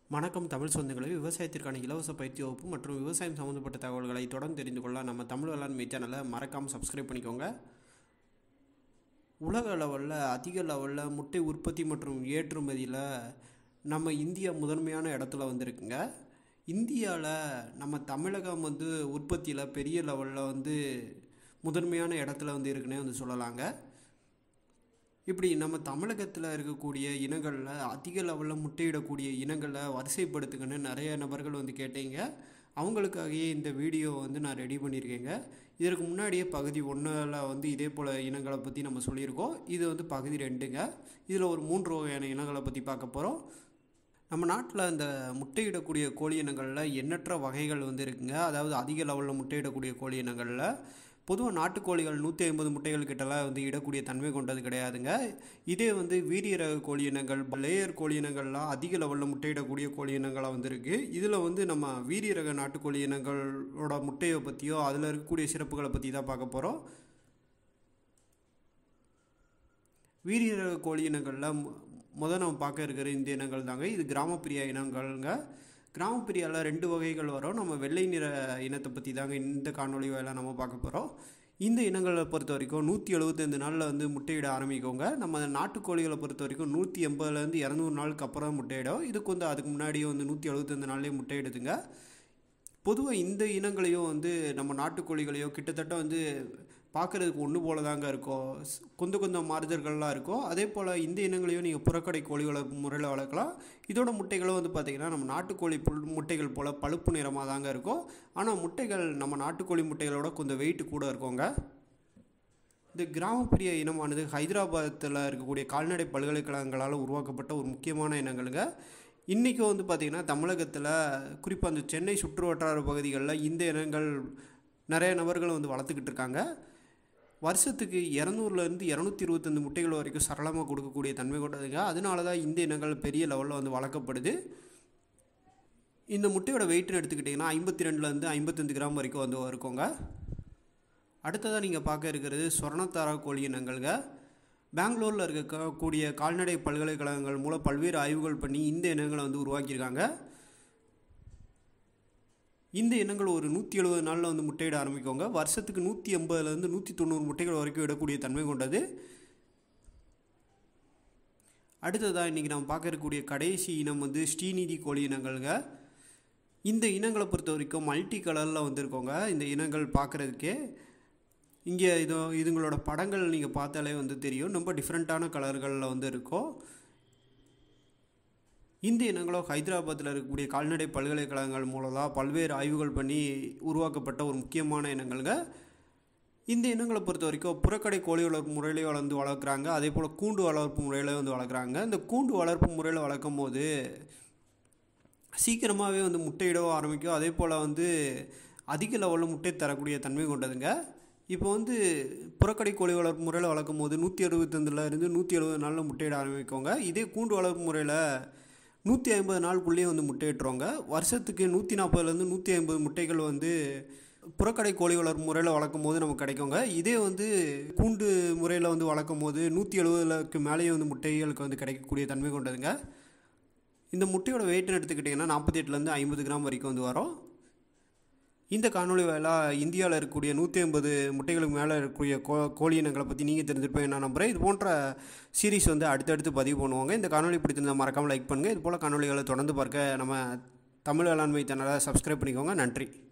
வணக்கம் தமிழ் சொந்தங்களே விவசாயத்திற்கான இலவச பயிற்சி வகுப்பு மற்றும் விவசாயம் சம்மந்தப்பட்ட தகவல்களை தொடர்ந்து தெரிந்து கொள்ள நம்ம தமிழ் வேளாண்மை சேனலை மறக்காமல் சப்ஸ்கிரைப் பண்ணிக்கோங்க உலக லெவலில் அதிக லெவலில் முட்டை உற்பத்தி மற்றும் ஏற்றுமதியில் நம்ம இந்தியா முதன்மையான இடத்துல வந்திருக்குங்க இந்தியாவில் நம்ம தமிழகம் வந்து உற்பத்தியில் பெரிய லெவலில் வந்து முதன்மையான இடத்துல வந்து இருக்குன்னே வந்து சொல்லலாங்க இப்படி நம்ம தமிழகத்தில் இருக்கக்கூடிய இனங்களில் அதிக லெவலில் முட்டையிடக்கூடிய இனங்களை வரிசைப்படுத்துங்கன்னு நிறைய நபர்கள் வந்து கேட்டீங்க அவங்களுக்காகவே இந்த வீடியோ வந்து நான் ரெடி பண்ணியிருக்கேங்க இதற்கு முன்னாடியே பகுதி ஒன்றில் வந்து இதே போல் இனங்களை பற்றி நம்ம சொல்லியிருக்கோம் இது வந்து பகுதி ரெண்டுங்க இதில் ஒரு மூன்று வகையான இனங்களை பற்றி பார்க்க போகிறோம் நம்ம நாட்டில் இந்த முட்டையிடக்கூடிய கோழி இனங்களில் எண்ணற்ற வகைகள் வந்து இருக்குங்க அதாவது அதிக லெவலில் முட்டையிடக்கூடிய கோழி இனங்களில் பொதுவாக நாட்டுக்கோழிகள் நூற்றி ஐம்பது முட்டைகள் கிட்டலாம் வந்து இடக்கூடிய தன்மை கொண்டது கிடையாதுங்க இதே வந்து வீரிய ரக கோழி இனங்கள் லேயர் கோழி இனங்கள்லாம் அதிக லெவலில் முட்டையிடக்கூடிய கோழி இனங்களாக வந்துருக்கு இதில் வந்து நம்ம வீரிய ரக நாட்டுக்கோழி இனங்களோட முட்டையை பற்றியோ அதில் இருக்கக்கூடிய சிறப்புகளை பற்றி தான் பார்க்க போகிறோம் வீரிய ரக கோழி இனங்களில் முதல் நம்ம பார்க்க இருக்கிற இந்த இனங்கள் தாங்க இது கிராமப்பிரியா இனங்கள்ங்க கிராமப்பிரியாவில் ரெண்டு வகைகள் வரும் நம்ம வெள்ளை நிற இனத்தை பற்றி தாங்க இந்த காணொலி வேலை நம்ம பார்க்க போகிறோம் இந்த இனங்களை பொறுத்த வரைக்கும் நூற்றி எழுபத்தைந்து நாளில் வந்து முட்டையிட ஆரம்பிக்கோங்க நம்ம நாட்டுக்கோழிகளை பொறுத்த வரைக்கும் நூற்றி எண்பதுலேருந்து இரநூறு நாளுக்கு அப்புறம் முட்டையிடும் இதுக்கு வந்து அதுக்கு முன்னாடியே வந்து நூற்றி எழுபத்தைந்து நாள்லேயே முட்டையிடுதுங்க பொதுவாக இந்த இனங்களையும் வந்து நம்ம நாட்டுக்கோழிகளையோ கிட்டத்தட்ட வந்து பார்க்குறதுக்கு ஒன்று போல தாங்க இருக்கும் கொஞ்சம் கொஞ்சம் மாறுதல்கள்லாம் இருக்கும் அதே போல் இந்த இனங்களையும் நீங்கள் புறக்கடை கோழி வளர்ப்பு முறையில் வளர்க்கலாம் இதோட முட்டைகளும் வந்து பார்த்திங்கன்னா நம்ம நாட்டுக்கோழி புல் முட்டைகள் போல் பழுப்பு நிறமாக தாங்க இருக்கும் ஆனால் முட்டைகள் நம்ம நாட்டுக்கோழி முட்டைகளோட கொஞ்சம் வெயிட் கூட இருக்குங்க இந்த கிராமப்பிரிய இனமானது ஹைதராபாத்தில் இருக்கக்கூடிய கால்நடை பல்கலைக்கழகங்களால் உருவாக்கப்பட்ட ஒரு முக்கியமான இனங்களுங்க இன்றைக்கி வந்து பார்த்திங்கன்னா தமிழகத்தில் குறிப்பாக அந்த சென்னை சுற்று வட்டார பகுதிகளில் இந்த இனங்கள் நிறைய நபர்கள் வந்து வளர்த்துக்கிட்டு இருக்காங்க வருஷத்துக்கு இரநூறுலேருந்து இரநூத்தி இருபத்தஞ்சு முட்டைகள் வரைக்கும் சரளமாக கொடுக்கக்கூடிய தன்மை கொண்டதுங்க அதனால தான் இந்த இனங்கள் பெரிய லெவலில் வந்து வளர்க்கப்படுது இந்த முட்டையோட வெயிட்னு எடுத்துக்கிட்டிங்கன்னா ஐம்பத்தி ரெண்டுலேருந்து ஐம்பத்தஞ்சு கிராம் வரைக்கும் வந்து இருக்குங்க அடுத்ததாக நீங்கள் பார்க்க இருக்கிறது சொர்ணத்தாரா கோழி இனங்கள்ங்க பெங்களூரில் இருக்கக்கூடிய கால்நடை பல்கலைக்கழகங்கள் மூலம் பல்வேறு ஆய்வுகள் பண்ணி இந்த இனங்களை வந்து உருவாக்கியிருக்காங்க இந்த இனங்கள் ஒரு நூற்றி எழுபது நாளில் வந்து முட்டையிட ஆரம்பிக்கோங்க வருஷத்துக்கு நூற்றி எண்பதுலேருந்து நூற்றி தொண்ணூறு முட்டைகள் வரைக்கும் இடக்கூடிய தன்மை கொண்டது அடுத்ததாக இன்றைக்கி நம்ம பார்க்க இருக்கக்கூடிய கடைசி இனம் வந்து ஸ்ரீநிதி கோழி இனங்கள்ங்க இந்த இனங்களை பொறுத்த வரைக்கும் மல்டி கலரில் வந்திருக்கோங்க இந்த இனங்கள் பார்க்குறதுக்கே இங்கே இது இதுங்களோட படங்கள் நீங்கள் பார்த்தாலே வந்து தெரியும் ரொம்ப டிஃப்ரெண்ட்டான கலர்களில் வந்து இருக்கும் இந்த இனங்களோ ஹைதராபாத்தில் இருக்கக்கூடிய கால்நடை பல்கலைக்கழகங்கள் மூலமாக பல்வேறு ஆய்வுகள் பண்ணி உருவாக்கப்பட்ட ஒரு முக்கியமான இனங்கள்ங்க இந்த இனங்களை பொறுத்த வரைக்கும் புறக்கடை கோழி வளர்ப்பு முறையிலே வளர்ந்து வளர்க்குறாங்க அதே போல் கூண்டு வளர்ப்பு முறையில் வந்து வளர்க்குறாங்க இந்த கூண்டு வளர்ப்பு முறையில் வளர்க்கும் போது சீக்கிரமாகவே வந்து முட்டையிடவும் ஆரம்பிக்கும் அதே போல் வந்து அதிக லெவலில் முட்டை தரக்கூடிய தன்மை கொண்டதுங்க இப்போ வந்து புறக்கடை கோழி வளர்ப்பு முறையில் வளர்க்கும் போது நூற்றி அறுபத்தஞ்சில் இருந்து நூற்றி எழுபது நாளில் முட்டையிட ஆரம்பிக்கோங்க இதே கூண்டு வளர்ப்பு முறையில் நூற்றி ஐம்பது நாளுக்குள்ளேயே வந்து முட்டையிட்டுருவாங்க வருஷத்துக்கு நூற்றி நாற்பதுலேருந்து நூற்றி ஐம்பது முட்டைகள் வந்து புறக்கடை கோழி வளர்ப்பு முறையில் வளர்க்கும் போது நமக்கு கிடைக்குங்க இதே வந்து கூண்டு முறையில் வந்து வளர்க்கும் போது நூற்றி எழுபதுக்கு மேலேயே வந்து முட்டைகளுக்கு வந்து கிடைக்கக்கூடிய தன்மை கொண்டதுங்க இந்த முட்டையோட வெயிட்னு எடுத்துக்கிட்டிங்கன்னா நாற்பத்தி எட்டுலேருந்து ஐம்பது கிராம் வரைக்கும் வந்து வரும் இந்த காணொலி வேலை இந்தியாவில் இருக்கக்கூடிய நூற்றி ஐம்பது முட்டைகளுக்கு மேலே இருக்கக்கூடிய கோ கோழி இனங்களை பற்றி நீங்கள் தெரிஞ்சிருப்பேன் நான் நம்புகிறேன் இது போன்ற சீரீஸ் வந்து அடுத்தடுத்து பதிவு பண்ணுவாங்க இந்த காணொலி பிடிச்சிருந்தால் மறக்காமல் லைக் பண்ணுங்கள் இது போல் காணொலிகளை தொடர்ந்து பார்க்க நம்ம தமிழ் வேளாண்மை சேனலை சப்ஸ்கிரைப் பண்ணிக்கோங்க நன்றி